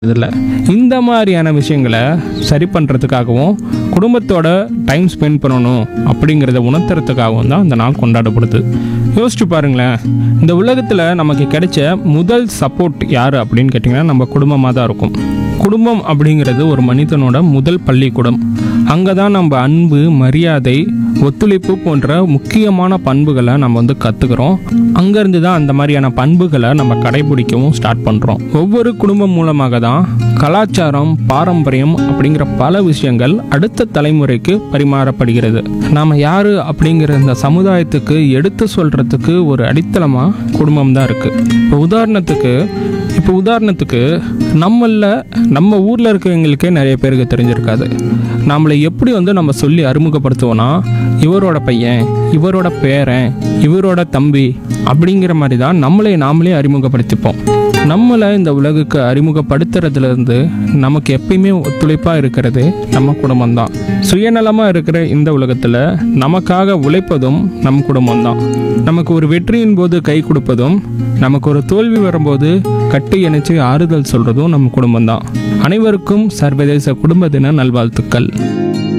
இதில் இந்த மாதிரியான விஷயங்களை சரி பண்ணுறதுக்காகவும் குடும்பத்தோட டைம் ஸ்பெண்ட் பண்ணணும் அப்படிங்கிறத உணர்த்துறதுக்காகவும் தான் இந்த நாள் கொண்டாடப்படுது யோசிச்சு பாருங்களேன் இந்த உலகத்தில் நமக்கு கிடைச்ச முதல் சப்போர்ட் யார் அப்படின்னு கேட்டிங்கன்னா நம்ம குடும்பமாக தான் இருக்கும் குடும்பம் அப்படிங்கிறது ஒரு மனிதனோட முதல் பள்ளிக்கூடம் அங்கே தான் நம்ம அன்பு மரியாதை ஒத்துழைப்பு போன்ற முக்கியமான பண்புகளை நம்ம வந்து கற்றுக்குறோம் அங்கேருந்து தான் அந்த மாதிரியான பண்புகளை நம்ம கடைபிடிக்கவும் ஸ்டார்ட் பண்ணுறோம் ஒவ்வொரு குடும்பம் மூலமாக தான் கலாச்சாரம் பாரம்பரியம் அப்படிங்கிற பல விஷயங்கள் அடுத்த தலைமுறைக்கு பரிமாறப்படுகிறது நாம் யார் அப்படிங்கிற இந்த சமுதாயத்துக்கு எடுத்து சொல்கிறதுக்கு ஒரு அடித்தளமாக குடும்பம் தான் இருக்குது இப்போ உதாரணத்துக்கு இப்போ உதாரணத்துக்கு நம்மள நம்ம ஊரில் இருக்கிறவங்களுக்கே நிறைய பேருக்கு தெரிஞ்சிருக்காது நம்மளை எப்படி வந்து நம்ம சொல்லி அறிமுகப்படுத்துவோன்னா இவரோட பையன் இவரோட பேரன் இவரோட தம்பி அப்படிங்கிற மாதிரி தான் நம்மளை நாமளே அறிமுகப்படுத்திப்போம் நம்மளை இந்த உலகுக்கு அறிமுகப்படுத்துறதுலேருந்து நமக்கு எப்பயுமே ஒத்துழைப்பாக இருக்கிறது நம்ம குடும்பம் தான் சுயநலமாக இருக்கிற இந்த உலகத்தில் நமக்காக உழைப்பதும் நம் குடும்பம் தான் நமக்கு ஒரு வெற்றியின் போது கை கொடுப்பதும் நமக்கு ஒரு தோல்வி வரும்போது கட்டி இணைச்சு ஆறுதல் சொல்கிறதும் நம்ம குடும்பம் தான் அனைவருக்கும் சர்வதேச குடும்ப தின நல்வாழ்த்துக்கள்